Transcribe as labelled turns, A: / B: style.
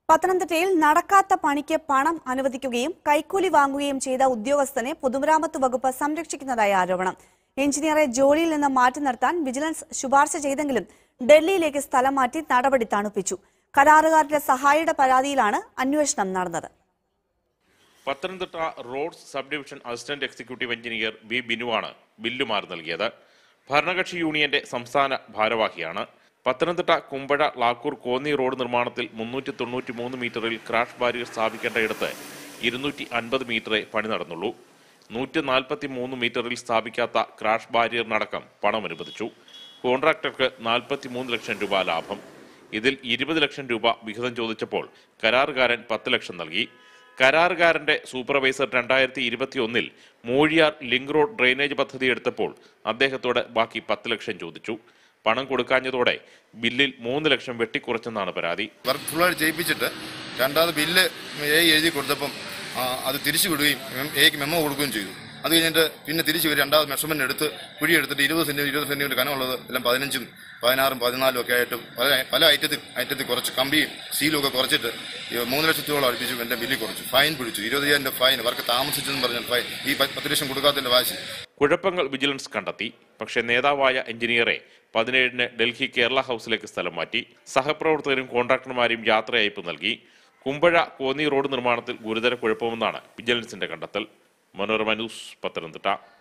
A: പത്തനംതിട്ടയിൽ നടക്കാത്ത പണിക്ക് പണം അനുവദിക്കുകയും കൈക്കൂലി വാങ്ങുകയും ചെയ്ത ഉദ്യോഗസ്ഥനെ പൊതുമരാമത്ത് വകുപ്പ് സംരക്ഷിക്കുന്നതായി ആരോപണം എഞ്ചിനീയറെ ജോലിയിൽ നിന്ന് മാറ്റി നിർത്താൻ വിജിലൻസ് ശുപാർശ ചെയ്തെങ്കിലും ഡൽഹിയിലേക്ക് സ്ഥലം മാറ്റി നടപടി തണുപ്പിച്ചു കരാറുകാരുടെ സഹായിയുടെ പരാതിയിലാണ് അന്വേഷണം നടന്നത്
B: Pathanamthitta roads sub division assistant executive engineer B ബിനുവാണ് ബില്ലുമാർ നൽകിയത് ഭരണകക്ഷി യൂണിയന്റെ സംസ്ഥാന ഭാരവാഹിയാണ് പത്തനംതിട്ട കുമ്പഴ ലാക്കൂർ കോന്നി റോഡ് നിർമ്മാണത്തിൽ മുന്നൂറ്റി തൊണ്ണൂറ്റി മൂന്ന് മീറ്ററിൽ ക്രാഷ് ബാരിയർ സ്ഥാപിക്കേണ്ടയിടത്ത് ഇരുന്നൂറ്റി അൻപത് മീറ്ററേ പണി നടന്നുള്ളൂ നൂറ്റി നാൽപ്പത്തി മൂന്ന് മീറ്ററിൽ സ്ഥാപിക്കാത്ത ക്രാഷ് ബാരിയറിനടക്കം പണം അനുവദിച്ചു കോൺട്രാക്ടർക്ക് നാൽപ്പത്തി മൂന്ന് ലക്ഷം രൂപ ലാഭം ഇതിൽ ഇരുപത് ലക്ഷം രൂപ വിഹിതം ചോദിച്ചപ്പോൾ കരാറുകാരൻ പത്ത് ലക്ഷം നൽകി കരാറുകാരന്റെ സൂപ്പർവൈസർ രണ്ടായിരത്തി ഇരുപത്തി ഒന്നിൽ മൂഴിയാർ ലിങ്ക് റോഡ് ഡ്രെയിനേജ് പദ്ധതി എടുത്തപ്പോൾ അദ്ദേഹത്തോട് ബാക്കി പത്ത് ലക്ഷം ചോദിച്ചു പണം കൊടുക്കാഞ്ഞതോടെ ബില്ലിൽ മൂന്ന് ലക്ഷം വെട്ടിക്കുറച്ചെന്നാണ് പരാതി
C: വർക്ക് ഫുള്ളായിട്ട് ചെയ്യിപ്പിച്ചിട്ട് രണ്ടാമത് ബില്ല് എ എഴുതി കൊടുത്തപ്പം ആ, അത് തിരിച്ചു വിടുകയും എം- എക്ക് മെമ്മോ കൊടുക്കുകയും ചെയ്തു അത് കഴിഞ്ഞിട്ട് പിന്നെ തിരിച്ചു വരും രണ്ടാമത് മെഷർമെന്റ് എടുത്ത് കുഴി എടുത്തിട്ട് ഇരുപത് സെന്റി ഇരുപത് സെന്റിമീറ്റർ കനമുള്ളത് എല്ലാം പതിനഞ്ചും പതിനാറും പതിനാലും ഒക്കെ ആയിട്ട് പല പല ഐറ്റത്തിൽ ഐറ്റത്തിൽ കുറച്ച് കമ്പിയും സ്റ്റീലും ഒക്കെ കുറച്ചിട്ട് ഈ മൂന്ന് ലക്ഷത്തോളം അടുപ്പിച്ചു എന്റെ ബില്ലിൽ കുറച്ചു ഫൈൻ പിടിച്ചു ഇരുപതിനായിരം രൂപ ഫൈൻ വർക്ക് താമസിച്ചെന്ന് പറഞ്ഞ ഫൈൻ ഈ പ- പത്ത് ലക്ഷം കൊടുക്കാത്തതിന്റെ വാശി
B: കുഴപ്പങ്ങൾ വിജിലൻസ് കണ്ടെത്തി പക്ഷേ നേതാവായ എഞ്ചിനീയറെ പതിനേഴിന് ഡൽഹി കേരള ഹൗസിലേക്ക് സ്ഥലം മാറ്റി സഹപ്രവർത്തകരും കോൺട്രാക്ടർമാരും യാത്രയയപ്പ് നൽകി കുമ്പഴ കോന്നി റോഡ് നിർമ്മാണത്തിൽ ഗുരുതര കുഴപ്പമെന്നാണ് വിജിലൻസിന്റെ കണ്ടെത്തൽ മനോരമ ന്യൂസ് പത്തനംതിട്ട